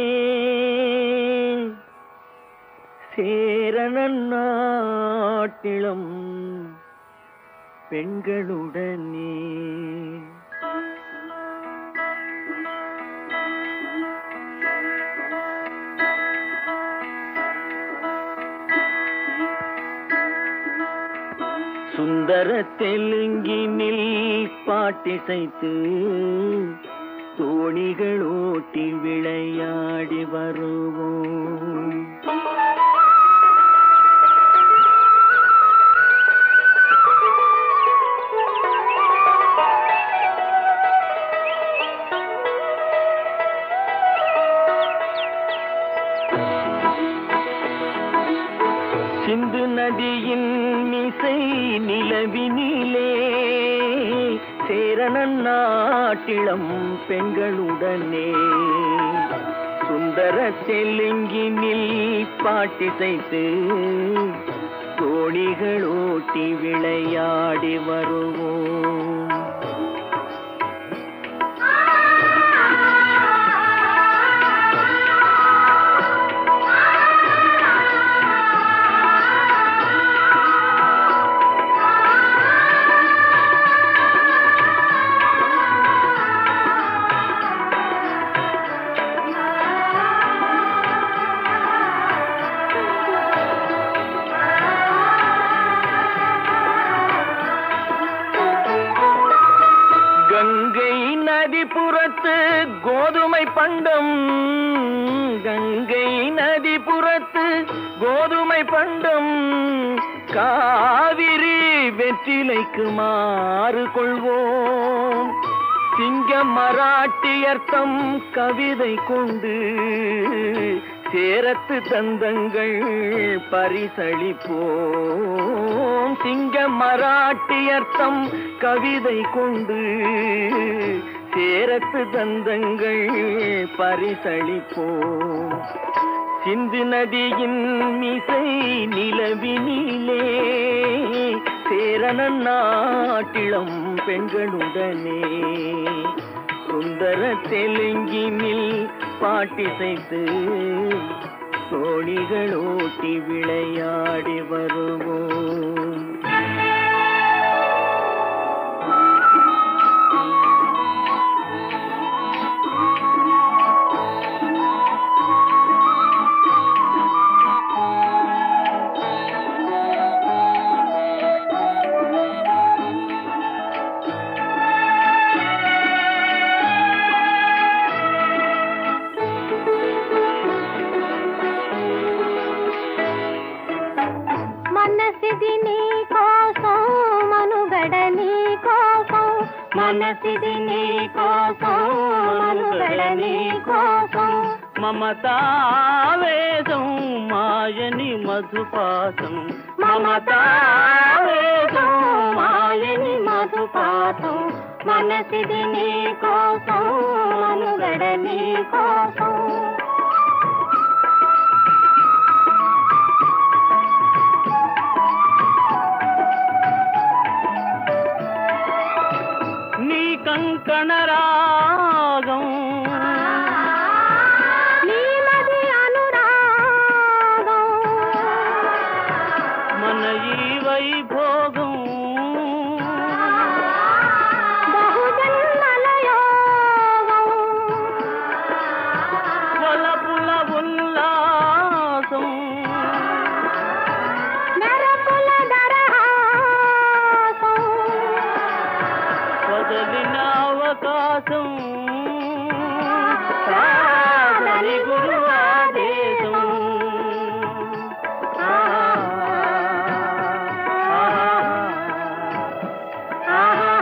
சேரணன் நாட்டிளம் பெண்களுடனே சுந்தர தெலுங்கினில் பாட்டிசைத்து தோணிகள் ஓட்டி விளையாடி வருவோம் சிந்து நதியின் மிசை நிலவினிலே சேரணன் நாட்டிளம் பெண்களுடனே சுந்தர தெலுங்கினில் பாட்டிசைத்து தோணிகள் ஓட்டி விளையாடி வருவோம் கங்கை நதிபுறத்து கோதுமை பண்டம் கங்கை நதிபுறத்து கோதுமை பண்டம் காவிரி வெற்றிலைக்கு மாறு கொள்வோம் சிங்க மராட்டியர்த்தம் கவிதை கொண்டு சேரத்து தந்தங்கள் பரிசளிப்போம் சிங்க மராட்டியர்த்தம் கவிதை கொண்டு சேரத்து தந்தங்கள் பரிசளிப்போம் சிந்து நதியின் மிசை நிலவினிலே சேரணன் நாட்டிளம் பெண்களுடனே சுந்தர தெலுங்கினில் பாட்டிசைத்து தோணிகள் ஓட்டி விளையாடி வருவோம் మనసిది నీ కోసం మనుగడ నీ కోసం మనసిది నీ కోసం మనుగడ నీ కోసం మమతావేదం మాయని మధుపాసం మమతావేదం మాయని మధుపాతం మనసిది నీ కోసం మనుగడ నీ కోసం నీ కంకణ రాగం నీలది అనురాగం మన ఈ వైభోగం బహుజన్మల యోగం కొలపుల ఉల్లాసం మెరపుల దరహాసం వదలిన అవకాశం కాదని గురు ఆదేశం ఆ, ఆ, ఆ,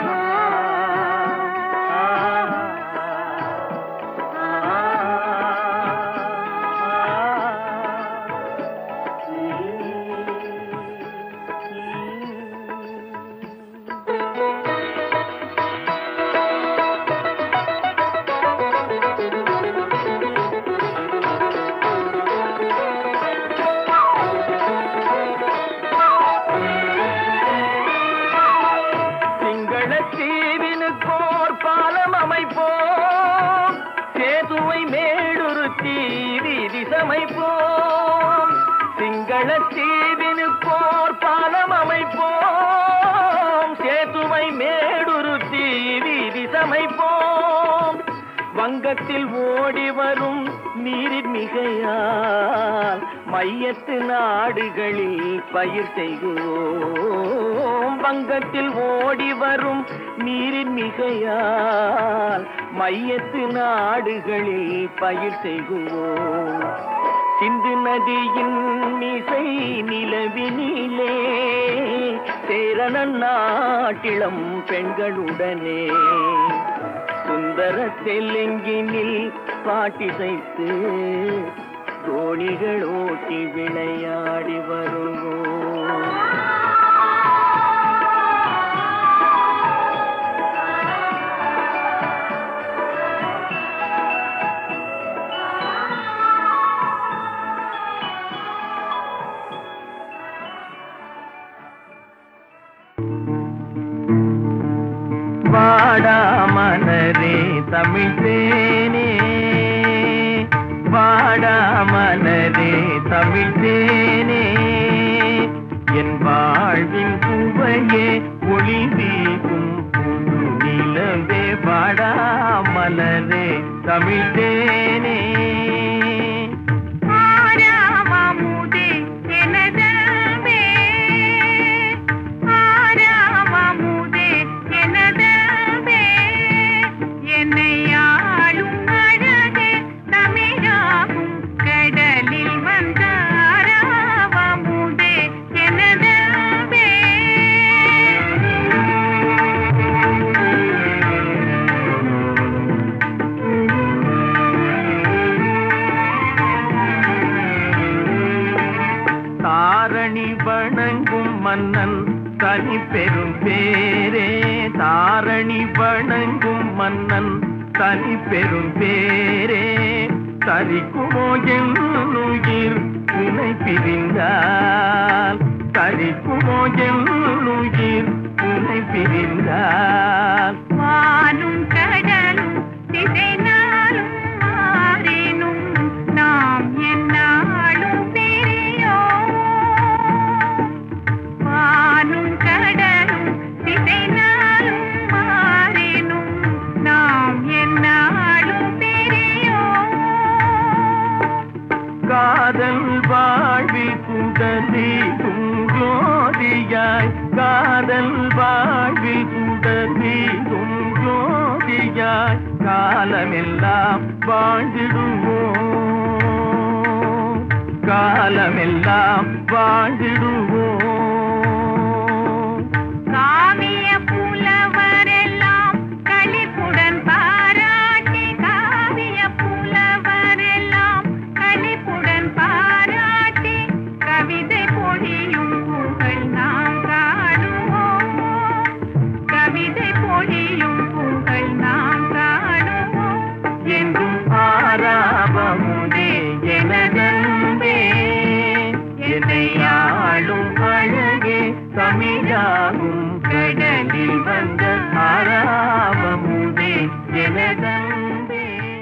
சிங்கள தீவினுக்கோர் பாலம் அமைப்போம் சேதுவை மேடுருத்தி வீதி சமைப்போம் சிங்கள தீவினுக்கோர் பாலம் அமைப்போம் சேதுவை மேடுருத்தி வீதி சமைப்போம் வங்கத்தில் ஓடி வரும் நீரின் மிகையால் மையத்து நாடுகளில் பயிர் செய்கிறோம் வங்கத்தில் ஓடி வரும் நீரின் மிகையால் மையத்து நாடுகளில் பயிர் செய்கிறோம் சிந்து நதியின் மிசை நிலவினிலே சேரணன் நாட்டிளம் பெண்களுடனே சுந்தர தெலுங்கினில் பாட்டிசைத்து தோணிகள் ஓட்டி விளையாடி வருவோம் வாடா மலரே தமிழ் தேனே வாடா மலரே தமிழ் தேனே என் வாழ்வின் சுவையே ஒளி வீசும் புது நிலவே வாடா மலரே தமிழ் தேனே ஆராவமுதே எனதமே ஆராவமுதே எனதமே என்னை ஆளும் அழகே தமிழாகும் கடலில் வந்த ஆராவமுதே எனதமே தாரணி வணங்கும் மன்னன் தனி பெரும் பேரே தாரணி வணங்கும் மன்னன் தனி பெரும் பேரே தரிக்குமோ என்னுயிர் உனை பிரிந்தால் தரிக்குமோ என்னுயிர் உனை பிரிந்தால் வானும் கடலும் திசை நாளும் மாறினும் நாம் என்னாலும் பிரியோம் வானும் கடலும் திசை நாளும் மாறினும் நாம் என்னாலும் பிரியோம் காதல் வாழ்வில் சுடலி ஜோதியாய் காதல் வாழ்வில் சுடலி ஜோதியாய் காலமெல்லாம் வாழ்ந்திடுவோம் காலமெல்லாம் வாழ்ந்திடுவோம் ஆளும் அழகே தமிழாகும் கடலில் வந்த ஆறாவமுதே எனதந்தே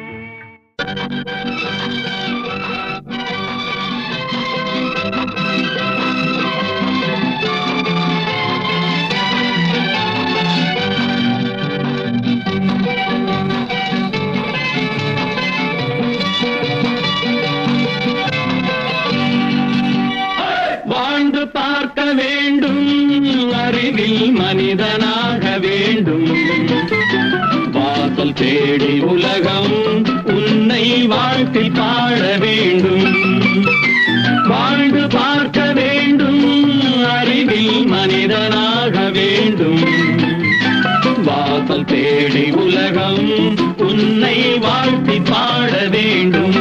வாழ்ந்து பார்க்க வேண்டும் அறிவில் மனிதனாக வேண்டும் வாசல் தேடி உலகம் உன்னை வாழ்த்தி பாட வேண்டும் வாழ்ந்து பார்க்க வேண்டும் அறிவில் மனிதனாக வேண்டும் வாசல் தேடி உலகம் உன்னை வாழ்த்தி பாட வேண்டும்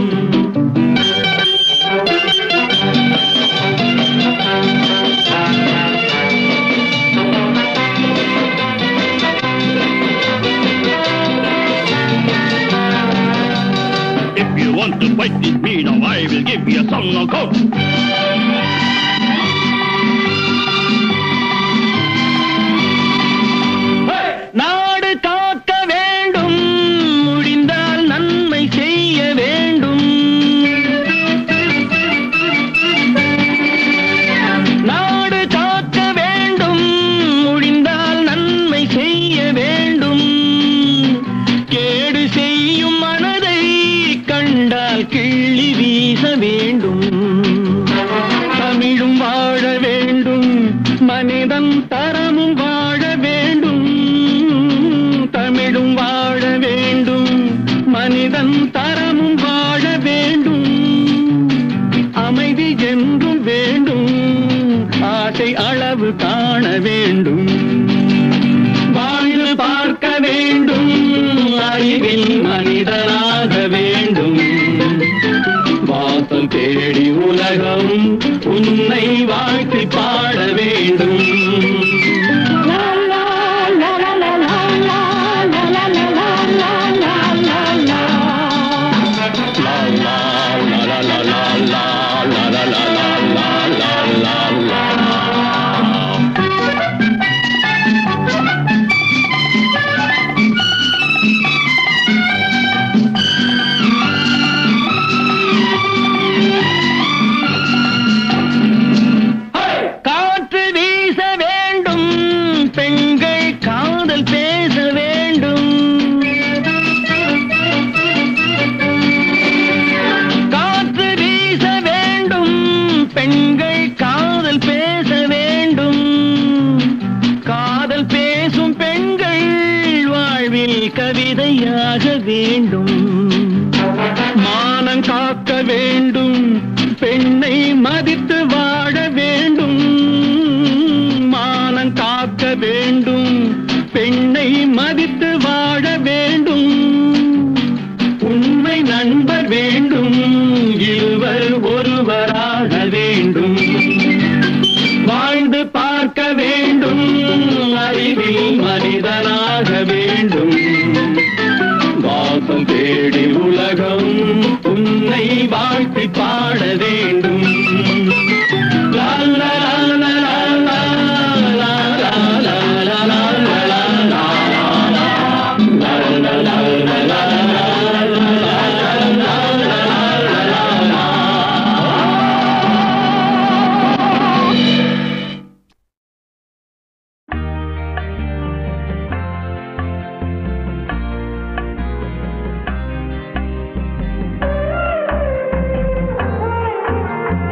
If you want to fight with me now, I will give you a song of hope. நாடு காக்க வேண்டும் முடிந்தால் நன்மை செய்ய வேண்டும் நாடு காக்க வேண்டும் முடிந்தால் நன்மை செய்ய வேண்டும் கேடு செய்யும் மனதை கண்டால் கிள்ளி வீச வேண்டும் தமிழும் வாழ வேண்டும் மனிதன் தரமும் வாழ வேண்டும் தமிழும் வாழ வேண்டும் மனிதன் தரமும் வாழ வேண்டும் அமைதி என்றும் வேண்டும் ஆசை அளவு காண வேண்டும் வாழ்ந்து பார்க்க வேண்டும் அறிவில் மனிதனாக வேண்டும் வாசல் தேடி உலகம் உன்னை வாழ்த்தி பாட வேண்டும் லா, லா, லா, லா, லா, லா, லா, லா, லா, லா, லா, லா, லா, லா, லா. லா, லா, லா, லா, லா, லா, லா, லா, லா, லா, லா, லா, லா, லா. காற்று வீச வேண்டும் பெண்கள் காதல் பேச வேண்டும் காற்று வீச வேண்டும் பெண்கள் காதல் பேச வேண்டும் காதல் பேசும் பெண்கள் வாழ்வில் கவிதையாக வேண்டும் மானம் காக்க வேண்டும் பெண்ணை மதித்து வாழ வேண்டும் மானம் காக்க வேண்டும் பெண்ணை மதித்து வாழ வேண்டும் உண்மை நண்பர் வேண்டும் இருவர் ஒருவராக வேண்டும் வாழ்ந்து பார்க்க வேண்டும் அறிவில் மனிதனாக வேண்டும் வாசம் தேடி உலகம் உன்னை வாழ்த்தி பாட வேண்டும் லா, லா, லா, லா, லா, லா, லா, லா, லா, லா, லா, லா, லா, லா, லா, லா, லா, லா, ஆ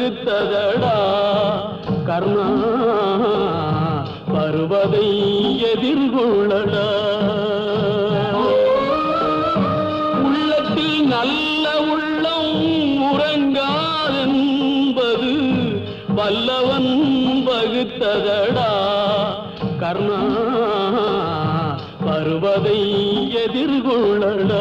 வகுத்ததடா கர்ணா வருவதை எதிர்கொள்ளடா உள்ளத்தில் நல்ல உள்ளம் உறங்காதென்பது வல்லவன் வகுத்ததடா கர்ணா வருவதை எதிர்கொள்ளடா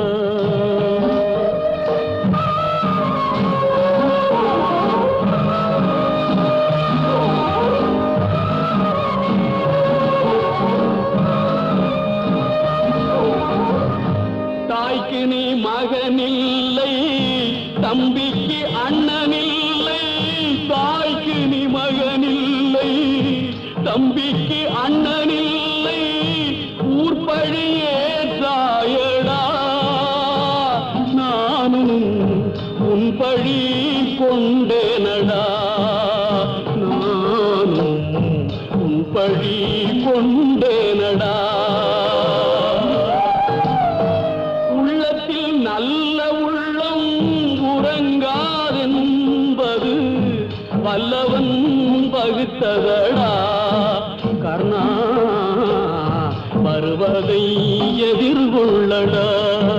தாய்க்கு நீ மகனில்லை தம்பிக்கு அண்ணனில்லை தாய்க்கு நீ மகனில்லை தம்பிக்கு அண்ணனில்லை ஊர்பழியே சாயடா நானும் உன் பழி கொண்டேனடா நானும் உன் பழி கொண்டேனடா உள்ளத்தில் நல்ல உள்ளம் உறங்காதென்பது வல்லவன் பகுத்ததடா கர்ணா வருவதை எதிர்கொள்ளடா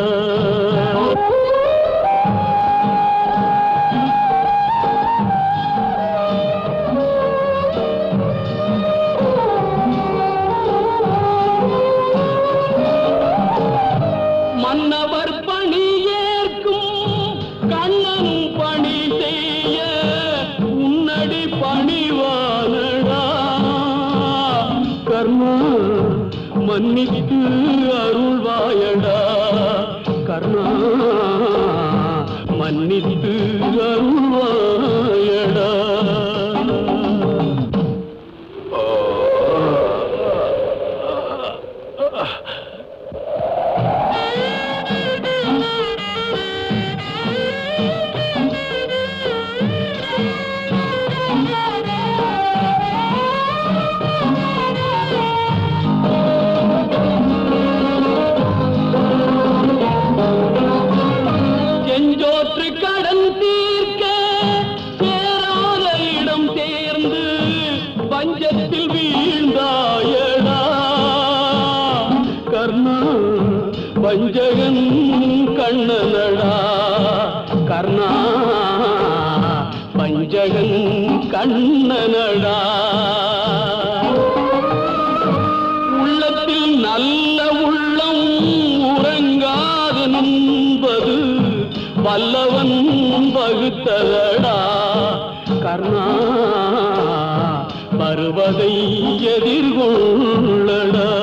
மன்னவர் பணி ஏற்கும் கண்ணன் பணி செய்ய உன்னடி பணிவானடா கர்ணா மன்னித்து அருள்வாயடா கர்ணா மன்னித்து அருள்வாயடா செஞ்சோற்று கடன் தீர்க்க சேராத இடம் சேர்ந்து பஞ்சத்தில் வீழ்ந்தாயடா கர்ணா வஞ்சகன் கண்ணனடா கர்ணா பஞ்சகன் கண்ணனடா உள்ளத்தில் நல்ல உள்ளம் உறங்காது நம்பது வல்லவன் வகுத்ததடா கர்ணா வருவதை எதிர்கொள்ளடா